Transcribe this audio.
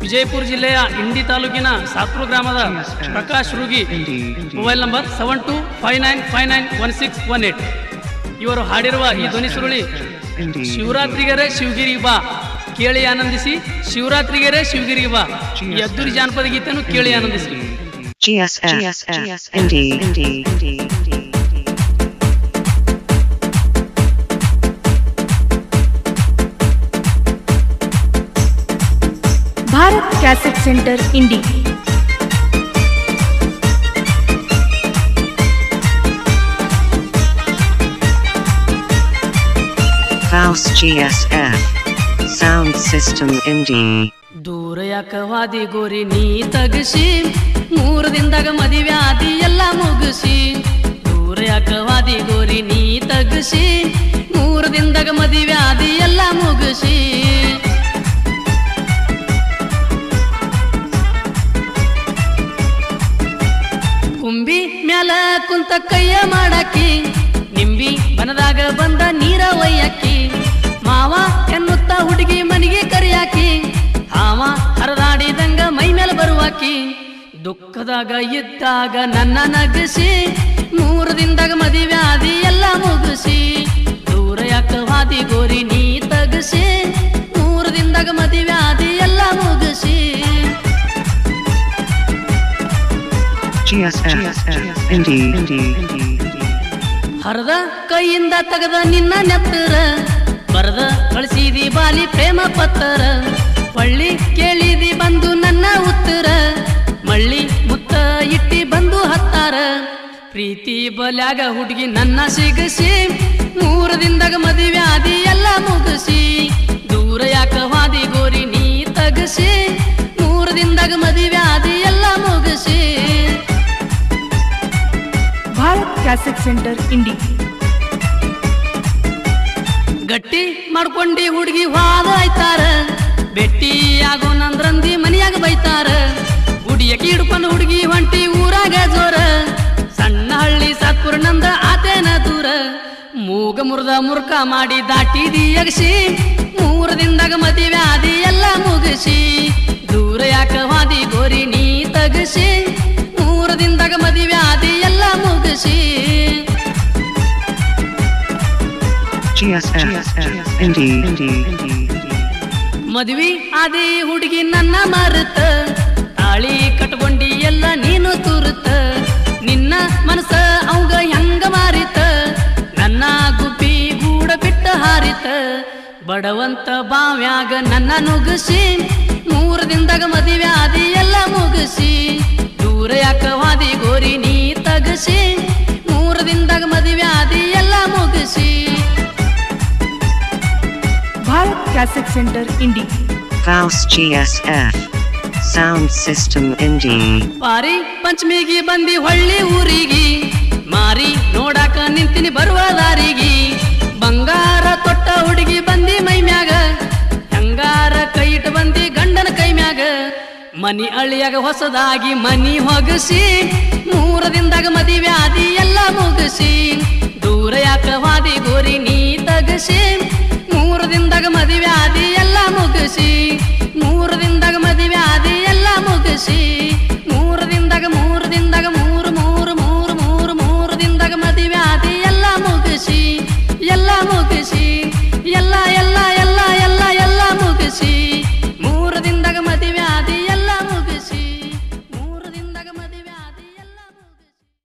ವಿಜಯಪುರ ಜಿಲ್ಲೆಯ ಇಂಡಿ ತಾಲೂಕಿನ ಸಾತ್ರು ಗ್ರಾಮದ ಪ್ರಕಾಶ್ ರುಗಿ mobile number seven two five nine five nine one six one eight ಇವರು ಹಾಡಿರುವ ಈ ಧ್ವನಿ ಸುರುಳಿ ಶಿವರಾತ್ರಿಗೆರೆ ಶಿವಗಿರಿಗೆ ಬಾ ಕೇಳಿ ಆನಂದಿಸಿ ಶಿವರಾತ್ರಿಗೆರೆ ಶಿವಗಿರಿಗೆ ಬಾ ಈ ಅದ್ದೂರಿ ಜಾನಪದ ಗೀತೆಯನ್ನು ಕೇಳಿ ಆನಂದಿಸಿ GSF, GSF, Indie, Indie, Indie, Indie. Bharat cassette centre Indi Klaus GSF. Sound System Indie. ದೂರ ಯಾಕವಾದಿ ಗೋರಿ ನೀ ತಗಸಿ ಮೂರು ದಿನದಾಗ ಮದುವೆ ಆದಿ ಎಲ್ಲ ಮುಗಿಸಿ ದೂರ ಯಾಕವಾದಿ ಗೋರಿ ನೀ ತಗಸಿ ಮೂರು ದಿನದಾಗ ಮದುವೆ ಆದಿ ಎಲ್ಲ ಮುಗಿಸಿ ಕುಂಬಿ ಮ್ಯಾಲ ಕುಂತ ಕೈಯ ಮಾಡಾಕಿ ನಿಂಬಿ ಬನದಾಗ ಬಂದ ನೀರ ಒಯ್ಯಾಕಿ ಮಾವ ಎನ್ನುತ್ತ ಹುಡುಗಿ ಮನಿಗೆ ಕರಿಯಾಕಿ ಹಾವ ಹರದಾಡಿದಂಗ ಮೈ ಮೇಲೆ ಬರುವಾಕಿ ದುಃಖದಾಗ ಇದ್ದಾಗ ನನ್ನ ನಗಸಿ ಮೂರು ದಿನದಾಗ ಮದುವೆ ಆದಿ ಎಲ್ಲ ಮುಗಿಸಿ ದೂರ ಯಾಕವಾದಿ ಗೋರಿ ನೀ ತಗಸಿ ಮೂರು ದಿನದಾಗ ಮದುವೆ ಆದಿ ಎಲ್ಲ ಮುಗಿಸಿ GSF, Indie, Indie, Indie, Indie. ಹರದ ಕೈಯಿಂದ ತೆಗೆದ ನಿನ್ನ ನೆತ್ತರ ಬರದ ಕಳಿಸಿದಿ ಬಾಲಿ ಪ್ರೇಮ ಪತ್ತರ ಪಳ್ಳಿ ಕೇಳಿದಿ ಬಂದು ನನ್ನ ಉತ್ತರ ಮಳ್ಳಿ ಮುತ್ತ ಇಟ್ಟಿ ಬಂದು ಹತ್ತಾರ ಪ್ರೀತಿ ಬಲ್ಯಾಗ ಹುಡುಗಿ ನನ್ನ ಸಿಗಸಿ ಮೂರು ದಿನದಾಗ ಮದುವೆ ಆದಿ ಎಲ್ಲ ಮುಗಿಸಿ ದೂರ ಯಾಕ ವಾದಿ ಗೋರಿ ನೀ ತಗಸಿ ಮೂರು ದಿನದಾಗ ಮದುವೆ ಆದಿ ಎಲ್ಲ ಮುಗಿಸಿ ಭಾರತ್ ಕ್ಯಾಸೆಟ್ ಸೆಂಟರ್ ಇಂಡಿ ಗಟ್ಟಿ ಮಾಡ್ಕೊಂಡಿ ಹುಡುಗಿ ವಾದ ಆಯ್ತಾರ ಬೆಟ್ಟಿ ಆಗೋನಂದ್ರಂದಿ ಮನಿಯಾಗ ಬೈತಾರ ಗುಡಿಯಕ್ಕೆ ಹಿಡ್ಕೊಂಡು ಹುಡುಗಿ ಹೊಂಟಿ ಊರಾಗ ಜೋರ ಸಣ್ಣ ಹಳ್ಳಿ ಸತ್ಪುರ ನಂದ ಆತೇನ ದೂರ ಮೂಗ ಮುರ್ದ ಮುರ್ಕ ಮಾಡಿ ದಾಟಿದಿ ಅಗಸಿ ಮೂರು ದಿನದಾಗ ಮದುವೆ ಆದಿ ಎಲ್ಲ ಮುಗಿಸಿ ದೂರ ಯಾಕ ವಾದಿ ಗೋರಿ ನೀ ತಗಸಿ ಮೂರು ದಿನದಾಗ ಮದುವೆ ಆದಿ ಎಲ್ಲ ಮುಗಿಸಿ GSF, Indie, Indie, Indie, Indie. ಮದ್ವಿ ಆದಿ ಹುಡುಗಿ ನನ್ನ ಮರುತ್ತ ತಾಳಿ ಕಟ್ಕೊಂಡಿ ಎಲ್ಲ ನೀನು ತುರುತ್ತ ನಿನ್ನ ಮನಸ್ಸ ಅವಂಗ ಹೆಂಗ ಮಾರಿತ ನನ್ನ ಗುಬ್ಬಿ ಗೂಡ ಬಿಟ್ಟ ಹಾರಿತ ಬಡವಂತ ಬಾವ್ಯಾಗ ನನ್ನ ನುಗ್ಗಿಸಿ ಮೂರು ದಿನದಾಗ ಮದುವೆ ಆದಿ ಎಲ್ಲ ಮುಗಿಸಿ ದೂರ ಯಾಕ ವಾದಿ ಗೋರಿ ನೀ ತಗಸಿ ಮೂರು ದಿನದಾಗ ಮದುವೆ ಆದಿ ಎಲ್ಲ ಮುಗಿಸಿ Bharat cassette centre Indi Klaus GSF. Sound System Indie. ಪಾರಿ ಪಂಚಮಿಗೆ ಬಂದಿ ಹೊಳ್ಳಿ ಊರಿಗೆ ಮಾರಿ ನೋಡಾಕ ನಿಂತಿನಿ ಬರುವ ದಾರಿಗೆ ಬಂಗಾರ ತೊಟ್ಟ ಹುಡುಗಿ ಬಂದಿ ಮೈ ಮ್ಯಾಗ ಹೆಂಗಾರ ಕೈ ಇಟ್ಟು ಬಂದಿ ಗಂಡನ ಕೈ ಮ್ಯಾಗ ಮನಿ ಅಳಿಯಾಗ ಹೊಸದಾಗಿ ಮನಿ ಹೊಗಸಿ ಮೂರು ದಿನದಾಗ ಮದುವೆ ಆದಿ ಎಲ್ಲ ಮುಗಿಸಿ ದೂರ ಯಾಕ ವಾದಿ ಗೋರಿ ನೀ ತಗಸಿ ಮೂರು ದಿನದಾಗ ಮದುವೆ ಆದಿ ಎಲ್ಲ ಮುಗಿಸಿ